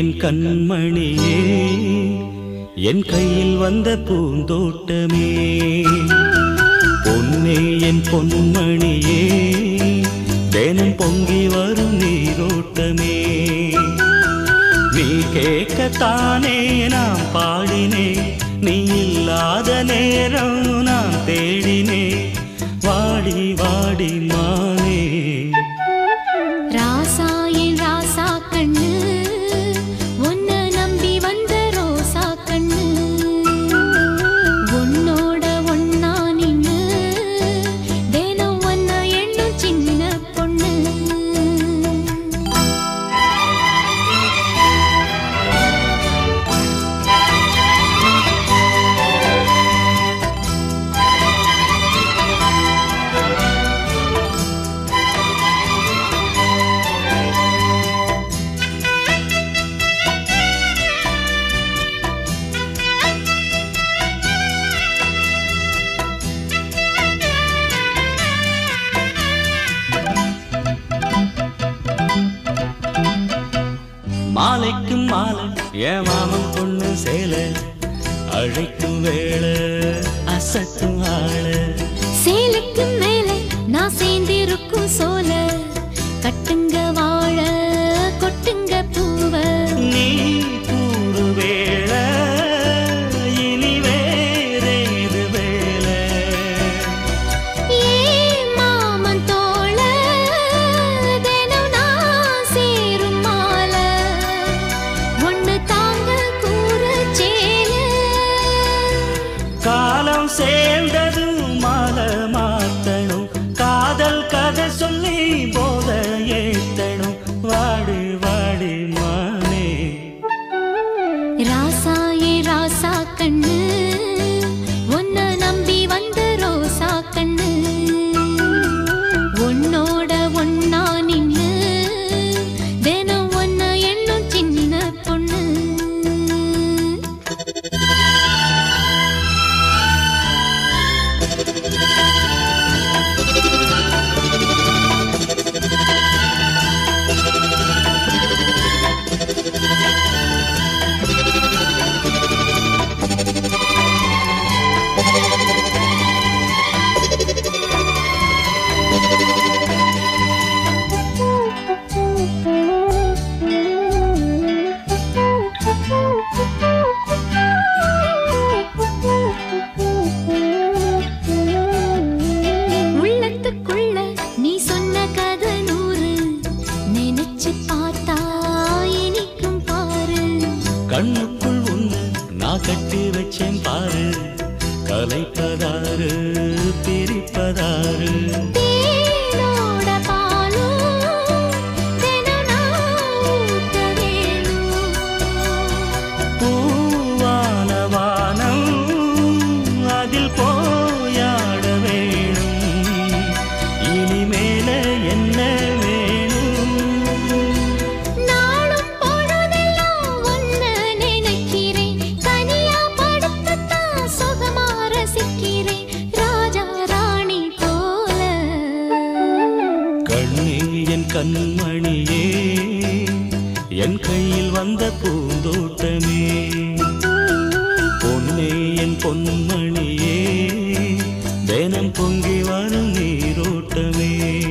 என் கண்மணியே என் கையில் வந்த பூந்தோட்டமே பொன்னே என் பொன்மணியே தினம் பொங்கி வரும் நீரோட்டமே நீ கேட்கத்தானே நான் பாடினேன் நீ இல்லாத நேரம் நான் தேடினேன் வாடி வாடி மானே ராசா என் ராசா கண்ணு உன்னை நம்பி வந்த ரோசா கண்ணு உன்னோட ஒன்னா நின்னு தினம் ஒன்ன எண்ணும் சின்ன பொண்ணு மாலைக்கும் மாலை என் மாமன் பொண்ணு சேல அழைக்கும் வேளை அசத்தும் ஆள சேலைக்கு மேலே நான் சேர்ந்திருக்கும் சோல கட்டுங்க வாழ கொட்டுங்க பூவ நீ கூடு வேளை இனி வேறேது வேலை ஏ மாமன் தோள தினம் நான் சேரும் மால ஒண்ணு தாங்க கூற சேல காலம் சேர்ந்ததும் மாலை மாத்தணும் காதல் கதை சொல்லி போத ஏத்தணும் வாடி வாடி மானே ராசா ஏ ராசா கண்ணு உன்னை நம்பி வந்த ரோசா கண்ணு உன்னோட ஒன்னா நின்னு தினம் ஒன்ன எண்ணும் சின்ன பொண்ணு உள்ளத்துக்குள்ள நீ சொன்ன கதை நூறு நினைச்சு பார்த்தா இனிக்கும் பாரு கண்ணுக்குள் உன்னை நான் கட்டி வச்சேன் பாரு கலைப்பதாரு பிரிப்பதாரு தேனோட பாலும் தினம் நான் ஊத்த வேணும் பூவான வானம் அதில் போயாட வேணும் இனிமேல என்ன வேணும் நாளும் பொழுதெல்லாம் ஒன்ன நினைக்கிறேன் தனியா படுத்துத்தான் சுகமா ரசிக்கிறேன் ராஜா ராணி போல கண்ணே என் கண்மணியே என் கையில் வந்த பூந்தோட்டமே பொன்னே என் பொன்மணியே தினம் பொங்கி வரும் நீரோட்டமே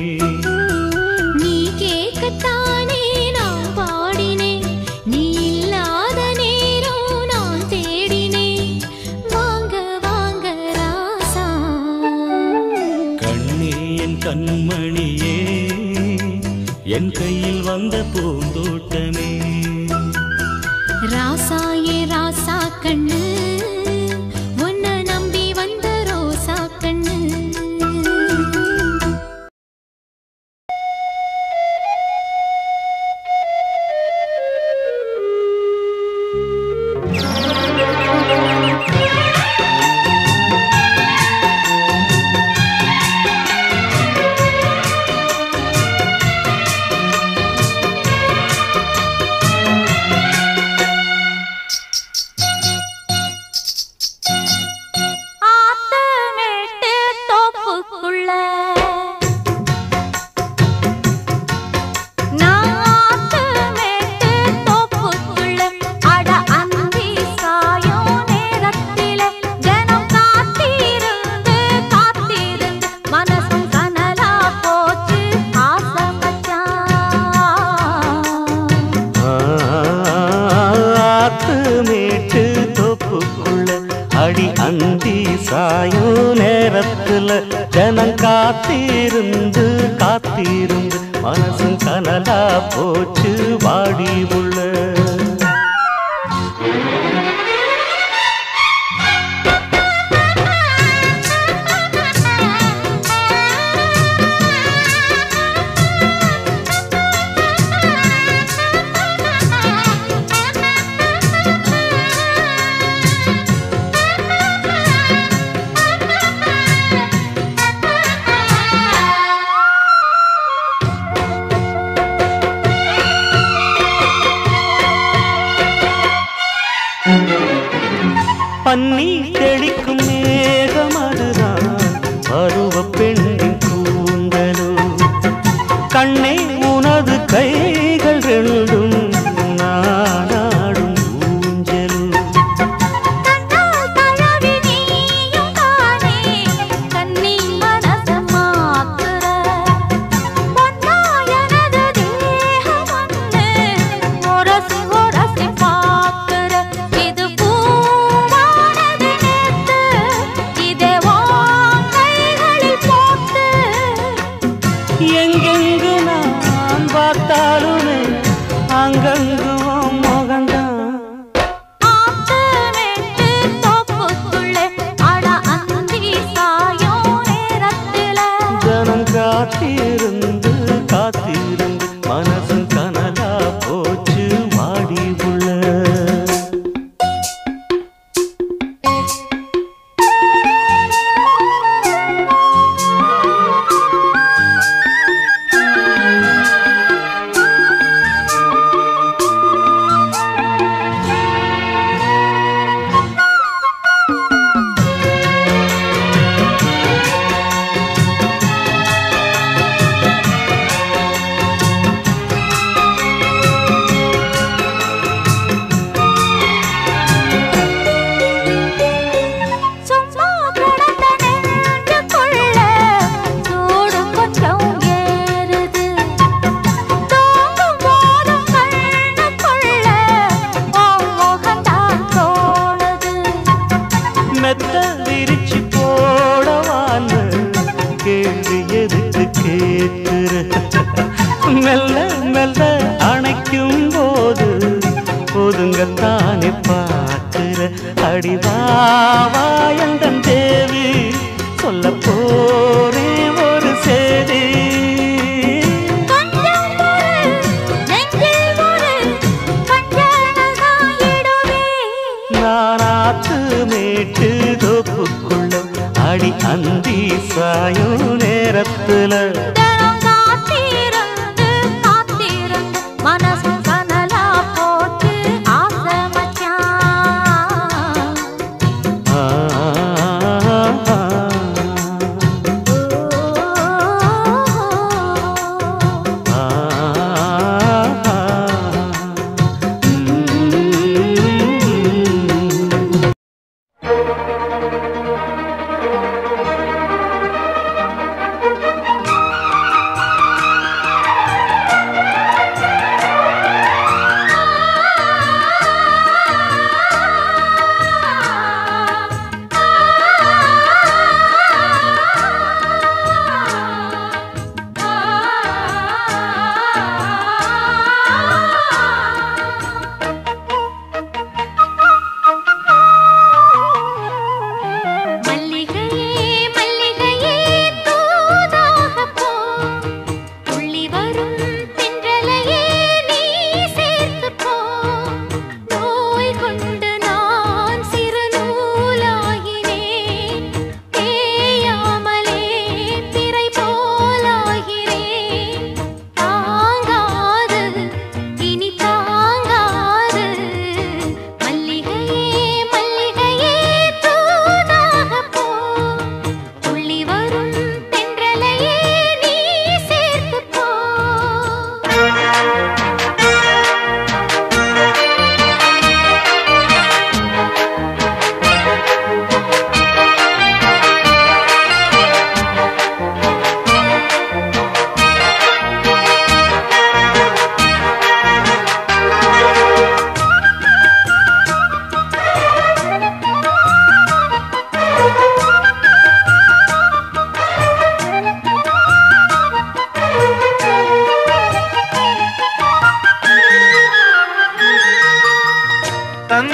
நீ கேட்கத்தானே நான் பாடினேன் நீ இல்லாத நேரம் நான் தேடினேன் வாங்க வாங்க ராசா கண்ணே என் கண்மணியே என் கையில் வந்த பூந்தோட்டமே ராசா ஏ ராசா கண்ணு உன்னை நம்பி வந்த ரோசா கண்ணு நானாத்து மேட்டு தோப்புக்குள்ள அடி அந்தி சாயோ நேரத்துல ஜனம் காத்திருந்து காத்திருந்து மனசும் கனலா போச்சு வாடி உள்ள பன்னி தெளிக்கும் மேகம் அதுதான் பருவ பெண்ணின் கூந்தலோ கண்ணே உனது கைகள் ரெண்டும் நானாடும் ஊஞ்சலும் கண்ணால் தழவி நீயும் தானே கண்ணி மனச மாத்துற பொன்னா எனது தேகம் ஒன்று உரசி உரசி பார்க்கிற இது பூவானது நேத்து இதே உன் கைகளில் போட்டு எங்கெங்கு நான் பார்த்தாலுமே அங்கங்கு உன் முகம்தான் ஆத்து நெட்டு தோப்புக்குள்ளே அட அந்தி சாயும் நேரத்தில ஜனம் காத்திருந்து காத்திருந்து மனசும் கனலா போச்சு வாடி உள்ள சும்மா கிடந்த நெஞ்சுக்குள்ள சூடு கொஞ்சம் ஏறுது தூங்கும் போதும் கண்ணுக்குள்ள உன் முகம்தான் தோணுது மெத்த விரிச்சு போடவான்னு கேள்வி எதுக்கு கேட்கிற மெல்ல மெல்ல அணைக்கும் போது ஒதுங்கத்தானே பார்க்கிற அடிவாவாயந்தன் தேவி சொல்ல போறே ஒரு சேதி கொஞ்சம் ஒரு நெஞ்சில் ஒரு கஞ்சனதாயிடுவே நானாத்து மேட்டு தோப்புக்குள்ள அடி அந்தி சாயும் நேரத்துல தினம் காத்திருந்து காத்திருந்து மனசு கனலா போட்டு ஆசை மச்சான் ஆ, ஆ, ம்.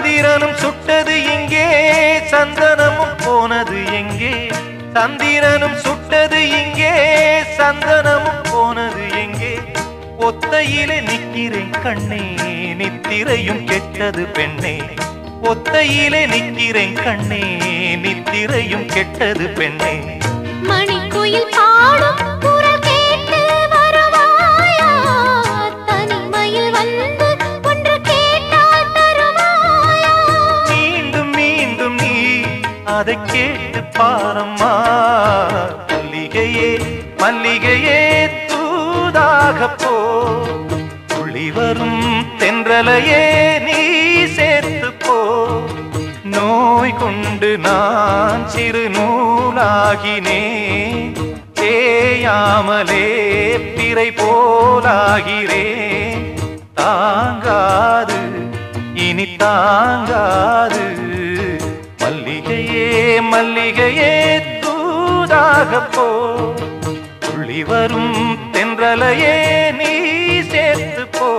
சந்திரனும் சுட்டது எங்கே சந்தனமும் போனது எங்கே சந்திரனும் சுட்டது இங்கே சந்தனமும் போனது எங்கே ஒத்தையிலே நிக்கிறேன் கண்ணே நித்திரையும் கெட்டது பெண்ணே ஒத்தையிலே நிக்கிறேன் கண்ணே நித்திரையும் கெட்டது பெண்ணே மணிக்குயில் பாடும் குரல் கேட்டு வருவாயா தனிமையில் வந்து ஒன்று கேட்டால் தருவாயா மீண்டும் மீண்டும் நீ அதை கேட்டு பாரம்மா மல்லிகையே மல்லிகையே தூதாக போ துளி வரும் தென்றலையே நீ சேர்த்து போ நோய் கொண்டு நான் சிறு நூலாகினேன் தேயாமலே பிறை போலாகிறேன் தாங்காது இனி தாங்காது மல்லிகையே மல்லிகையே தூதாக போ துள்ளி வரும் தென்றலையே நீ சேர்த்து போ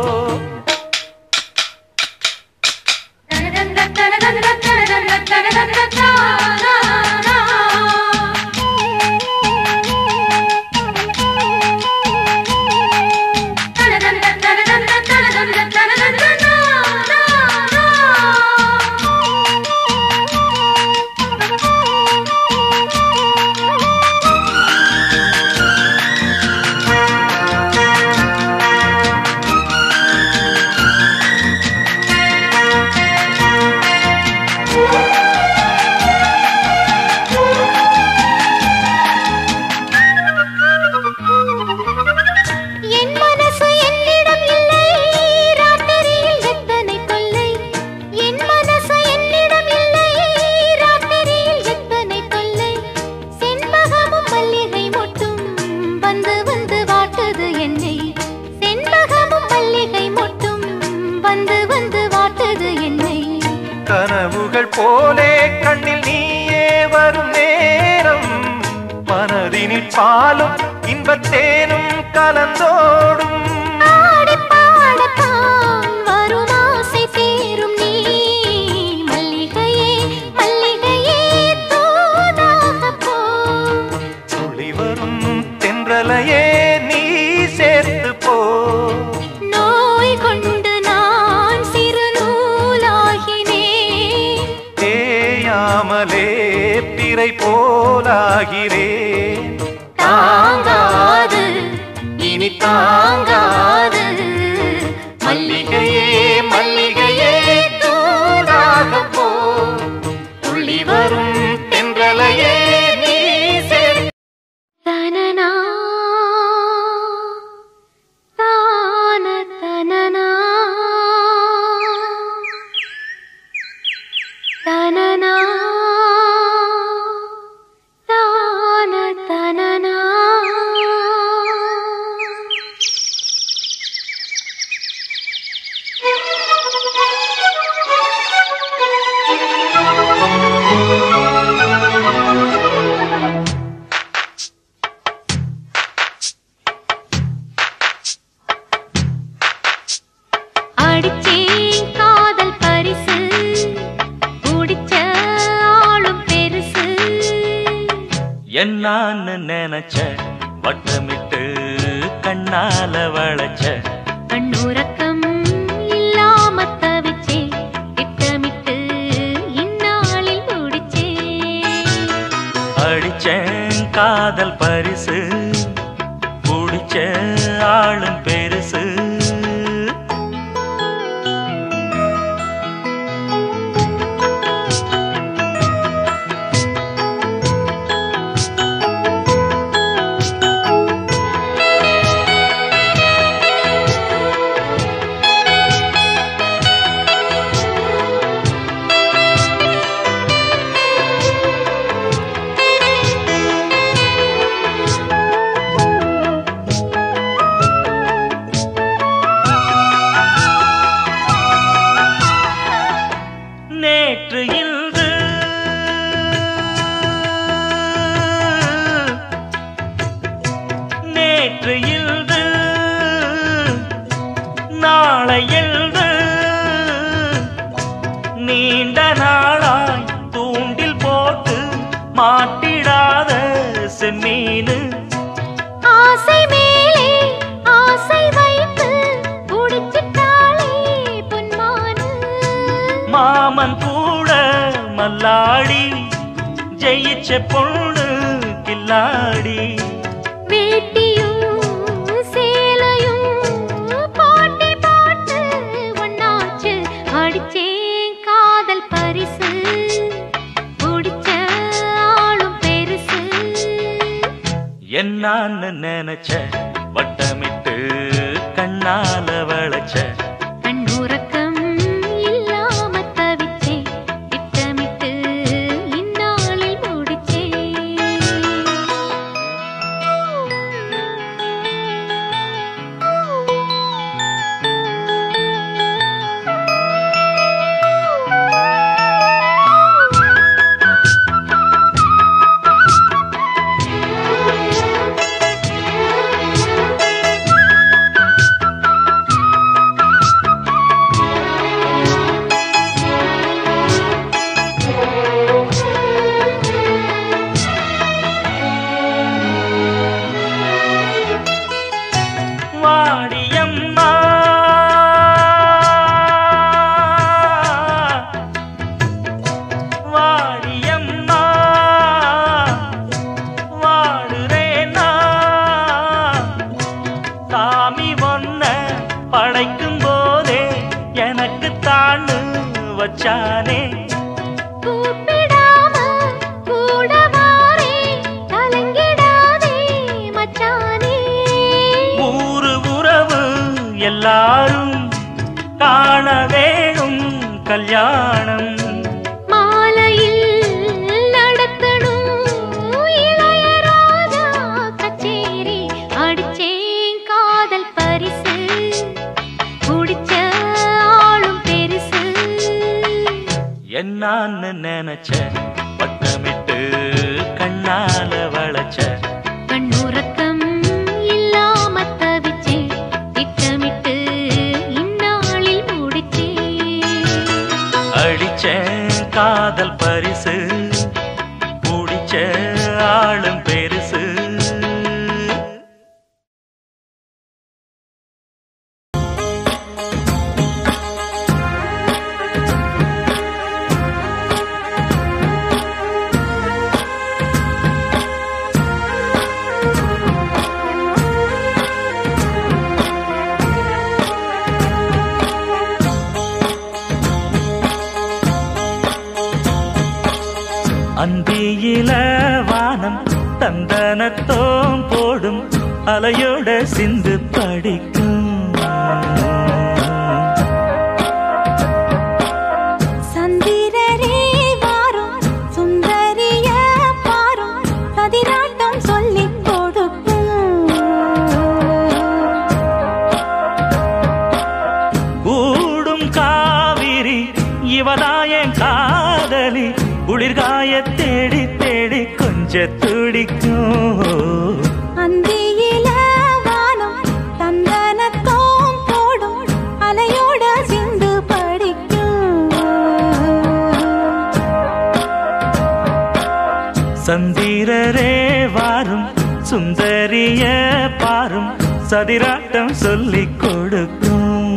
என் மனசு என்னிடம் இல்லை ராத்திரியில் எத்தனை தொல்லை என் மனசு என்னிடம் இல்லை ராத்திரியில் எத்தனை தொல்லை செண்பகமும் மல்லிகை மொட்டும் வந்து வந்து வாட்டுது என்னை செண்பகமும் மல்லிகை மொட்டும் வந்து வந்து வாட்டுது என்னை கனவுகள் போலே கண்ணில் நீயே வரும் நேரம் மனதினில் பாலும் இன்பத்தேனும் கலந்தோடும் ஆடி பாடத்தான் வரும் ஆசை தீரும் நீ மல்லிகையே மல்லிகையே தூதாக போ துளி வரும் தென்றலையே நீ சேர்த்து போ நோய் கொண்டு நான் சிறு நூலாகினேன் தேயாமலே பிறை போலாகிறேன் தாங்காது இனி தாங்காது மல்லிகையே மல்லிகையே தூதாக போ துள்ளி வரும் தென்றலையே நீ சேர்த்து தனனா தான தனனா தனனா தான தனனா அடிச்சேன் காதல் பரிசு குடிச்ச ஆளும் பெருசு என்னான்னு நினைச்ச வட்டமிட்டு கண்ணால வளைச்ச கண்ணுறக்கம் இல்லாம தவிச்சே திட்டமிட்டு இந்நாளில் முடிச்சே அடிச்சேன் காதல் பரிசு குடிச்ச ஆளும் பெருசு நேற்று இன்று நேற்று இன்று நாளை எழுது நீண்ட நாளாய் தூண்டில் போட்டு மாட்டிடாத செம்மீனு ஆசை மேலே ஆசை வைத்து குடிச்சிட்டாளே பொன்மானு மாமன் கூட மல்லாடி ஜெயிச்ச பொண்ணு கில்லாடி வேட்டியும் சேலையும் போட்டி போட்டு ஒன்னாச்சு அடிச்சேன் காதல் பரிசு பிடிச்ச ஆளும் பெருசு என்னான்னு நினைச்ச வட்டமிட்டு கண்ணால வளைச்ச கண்ணுறக்கம் இல்லாம தவிச்சேன் திட்டமிட்டு இந்நாளில் முடிச்சேன் வாடியம்மா வாடியம்மா வாடுறேனா சாமி ஒன்ன படைக்கும் போதே எனக்கு தாண்டு வச்சானே கூப்பிடாம கூட வாரே கலங்கிடாதே மச்சானே ஊரு உறவு எல்லாரும் காண வேணும் கல்யாணம் மாலையில் நடத்தணும் இளையராஜா கச்சேரி அடிச்சேன் காதல் பரிசு குடிச்ச ஆளும் பெருசு என்னான்னு நினைச்ச பட்டமிட்டு கண்ணால வளைச்ச கண்ணுறக்கம் இல்லாம தவிச்சேன் திட்டமிட்டு இந்நாளில் முடிச்சேன் அடிச்சேன் காதல் பரிசு பிடிச்ச ஆளும் பெருசு அந்தியில வானம் தந்தனத்தோம் போடும் அலையோட சிந்து படிக்கும் சந்திரரே வாரும் சுந்தரிய பாரும் கதிராட்டம் சொல்லிக் கொடுக்கும் கூடும் காவிரி இவதாயன் காதலி குளிர்காய தேடி தேடி கொஞ்ச துடிக்கும் அந்தியில வானம் தந்தனத்தோம் போடும் அலையோட சிந்து படிக்கும் சந்திரரே வாரும் சுந்தரிய பாரும் சதிராட்டம் சொல்லிக் கொடுக்கும்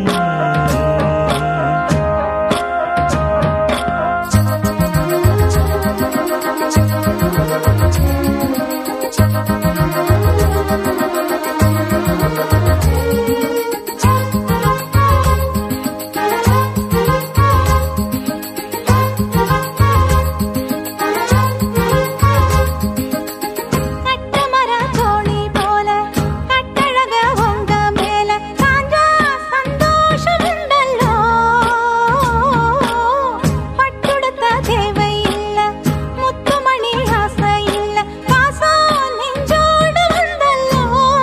கட்டுமர தோணி போல கட்டழக உங்க மேல காஞ்சா சந்தோஷம் உண்டல்லோ பட்டுடுத்த தேவை இல்ல முத்துமணி ஆசை இல்ல பாசம் நெஞ்சோடு வந்தல்லோ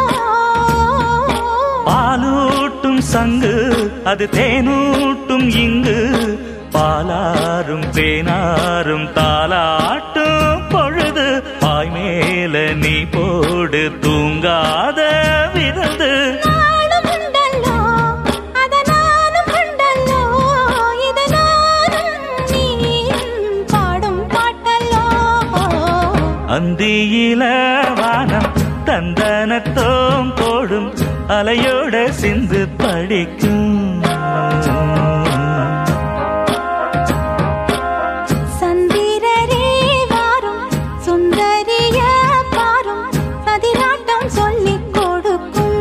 பாலூட்டும் சங்கு அது தேனூட்டும் இங்கு பாலாரும் தேனாரும் தாலாட்டும் பொழுது பாய் மேல நீ போடு தூங்காத விருந்து நாளும் உண்டல்லோ அத நானும் உண்டல்லோ இத நானும் அந்தியில வானம் தந்தனத்தோம் போடும் அலையோட சிந்து படிக்கும் சந்திரரே வாரும் சுந்தரிய பாரும் சதிராட்டம் சொல்லிக் கொடுக்கும்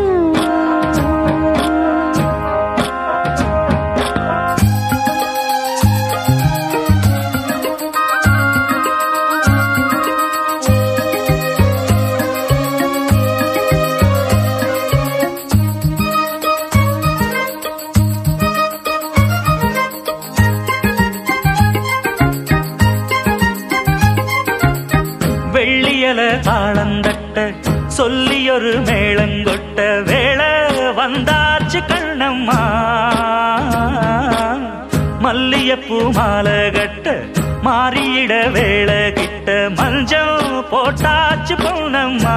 வெள்ளியல தாளந்தட்ட சொல்லியொரு மேளங்கொட்ட வேளை வந்தாச்சு கண்ணம்மா மல்லியப்பூ மாலை கட்ட மாறியிட வேளை கிட்ட மஞ்சள் போட்டாச்சு பொண்ணம்மா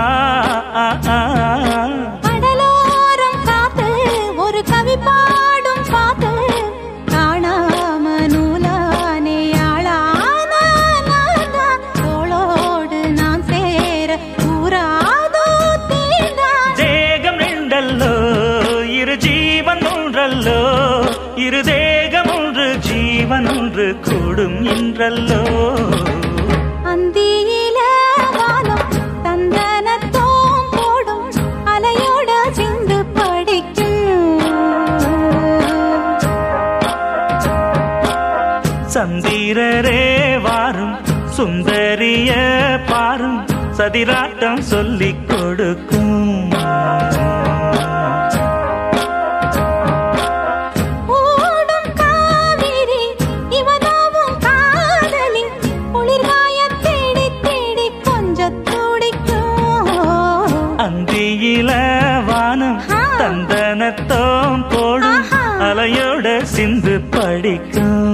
கடலோரம் காத்து ஒரு கவி பாடும் பாத்து காணாம நூலானே ஆளான நான்தான். தோளோடு நான் சேர கூறாதோ தீர்ந்தான் தேகம் ரெண்டல்லோ இரு ஜீவன் ஒன்றல்லோ இரு தேகம் ஒன்று ஜீவன் ஒன்று கூடும் இன்றல்லோ அந்தியில வானம் தந்தனத்தோம் போடும் அலையோட சிந்து படிக்கும் சந்திரரே வாரும் சுந்தரிய பாரும் சதிராட்டம் சொல்லிக் கொடுக்கும் ஓடும் காவிரி இவனாவும் காதலி குளிர்காய தேடி தேடி கொஞ்சம் துடிக்கும் அந்தியில வானம் ஆ. தந்தனத்தோம் போடும் ஆஹா. அலையோட சிந்து படிக்கும்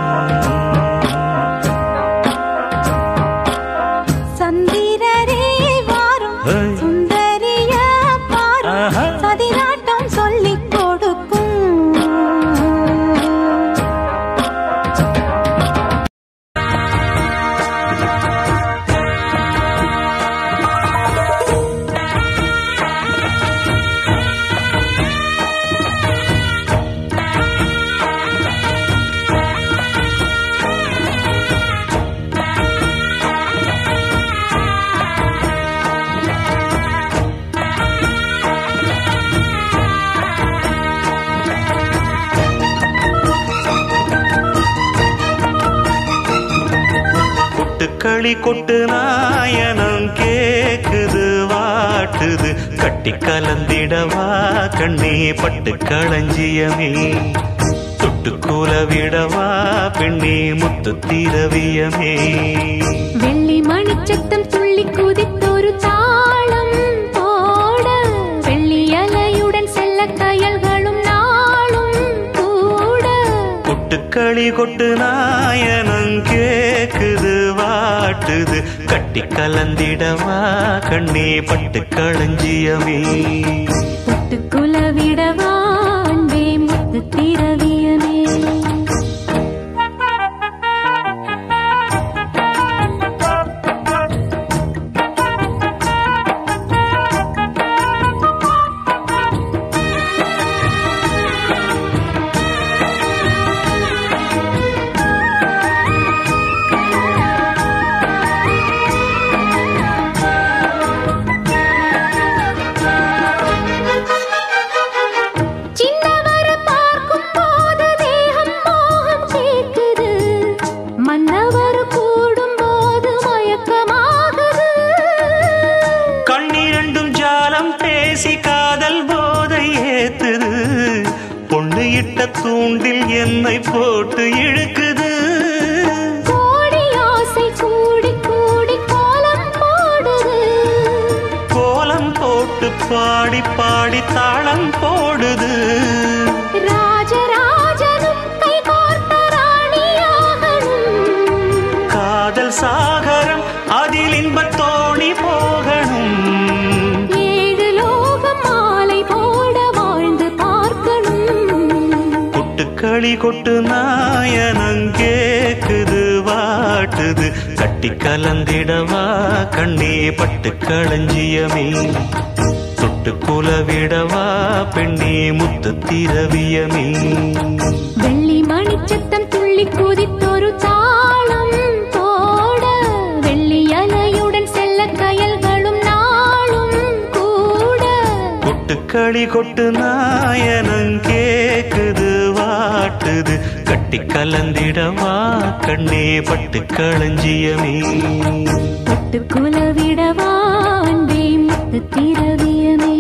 சந்திரரே வாரும் ஏய். சுந்தரிய பாரும் ஆஹா. சதிராட்டம் சொல்லிக் கொடுக்கும் கொட்டுக்களி கொட்டு நாயனம் கேக்குது வாட்டுது கட்டி கலந்திடவா கண்ணே பட்டு களஞ்சியமே தொட்டுக்கூல விடவா பெண்ணே முத்து திரவியமே வெள்ளி மணிச்சத்தம் துள்ளி குதித்தொரு தாளம் போட வெள்ளி அலையுடன் செல்ல கயல்களும் நாளும் கூட கொட்டுக்களி கொட்டு நாயனம் கேக்குது வாட்டுது கட்டி கலந்திடவா கண்ணே பட்டு களஞ்சியமே தொட்டுக்குல விடவா அன்பே முத்து திரவியமே சின்னவர பார்க்கும் போது தேகம் மோகம் சேர்க்குது மன்னவர் கூடும் போது மயக்கமாகுது கண்ணிரண்டும் ஜாலம் பேசி காதல் போதை ஏத்துது பொண்ணு இட்ட தூண்டில் என்னை போட்டு இழுக்குது கோடி ஆசை கூடி கூடி கோலம் போடுது கோலம் போட்டு பாடி பாடி தாளம் போடுது ராஜராஜனும் கை கோர்த்த ராணியாகணும் காதல் சாகரம் அதில் இன்பத் தோணி போகணும் ஏழு லோகம் மாலை போட வாழ்ந்து பார்க்கணும் கொட்டுக்களி கொட்டு நாயனங்கேக்குது வாட்டுது கட்டி கட்டி கலந்திடவா கண்ணே பட்டு களஞ்சியமே தொட்டு குலவிடவா பெண்ணே முத்து திரவியமே வெள்ளி மணிச்சத்தம் துள்ளி குதித்தொரு தாளம் போட வெள்ளி அலையுடன் செல்ல கயல்களும் நாளும் கூட கொட்டுக்களி கொட்டு நாயனம் கேக்குது வாட்டுது கட்டி கலந்திடவா கண்ணே பட்டு களஞ்சியமே தொட்டு குலவிடவா அன்பே முத்து திரவியமே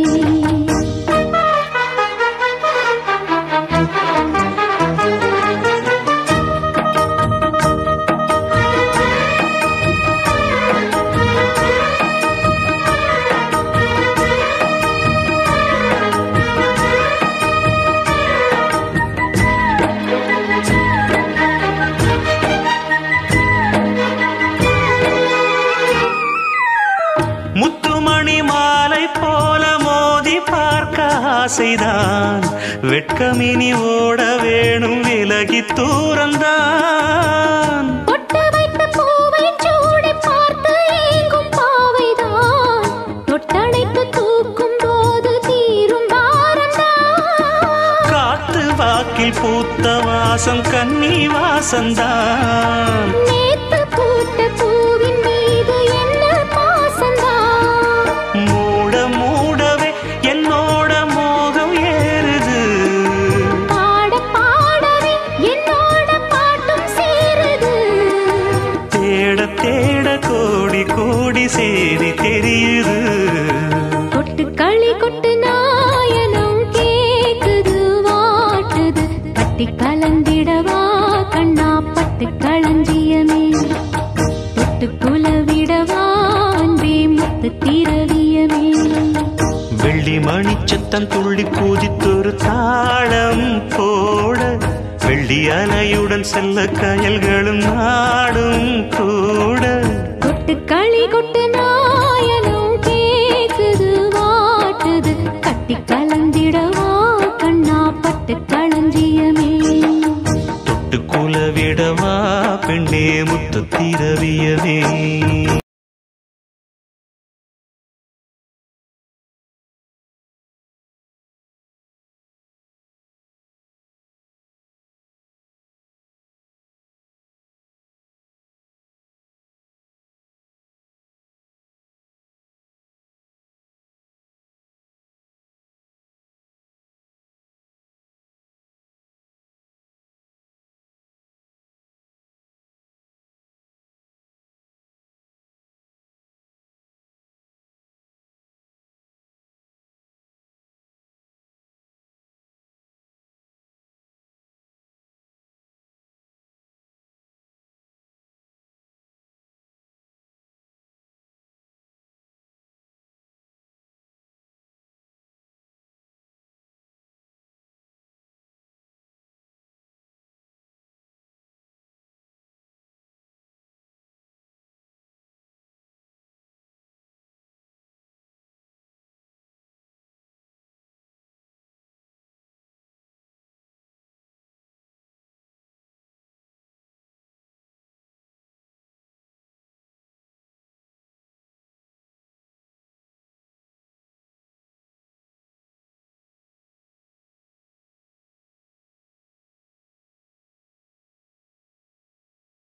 முத்துமணி மாலை போல மோதி பார்க்க ஆசைதான் வெட்கமினி ஓட வேணும் விலகி தூரந்தான் பொட்டு வைத்த பூவை சூடி பார்த்து ஏங்கும் பாவைதான் தொட்டணைத்து தூக்கும் போது தீரும் பாரம்தான் காத்து வாக்கில் பூத்த வாசம் கன்னி வாசந்தான் நேத்து பூத்த பூவின் மீது என்ன பாசந்தான் மூட மூடவே என்னோட மோகம் ஏறுது பாட பாடவே என்னோட பாட்டும் சேருது தேட தேட கோடி கோடி சேரி தெரியுது கொட்டு களி கொட்டு நாயனம் கேக்குது வாட்டுது கட்டி கலந்திடவா கண்ணா பட்டு களஞ்சியமே தொட்டு குலவிடவா அன்பே முத்து திரவியமே வெள்ளி மணிச்சத்தம் துள்ளி குதித்தொரு தாளம் போட வெள்ளி அலையுடன் செல்ல கயல்களும் நாடும் கூட கொட்டு களி கொட்டு நாயனம் கேக்குது வாட்டுது கட்டி கலந்திடவா கண்ணா பட்டு களஞ்சியமே தொட்டு குலவிடவா பெண்ணே முத்து திரவியவே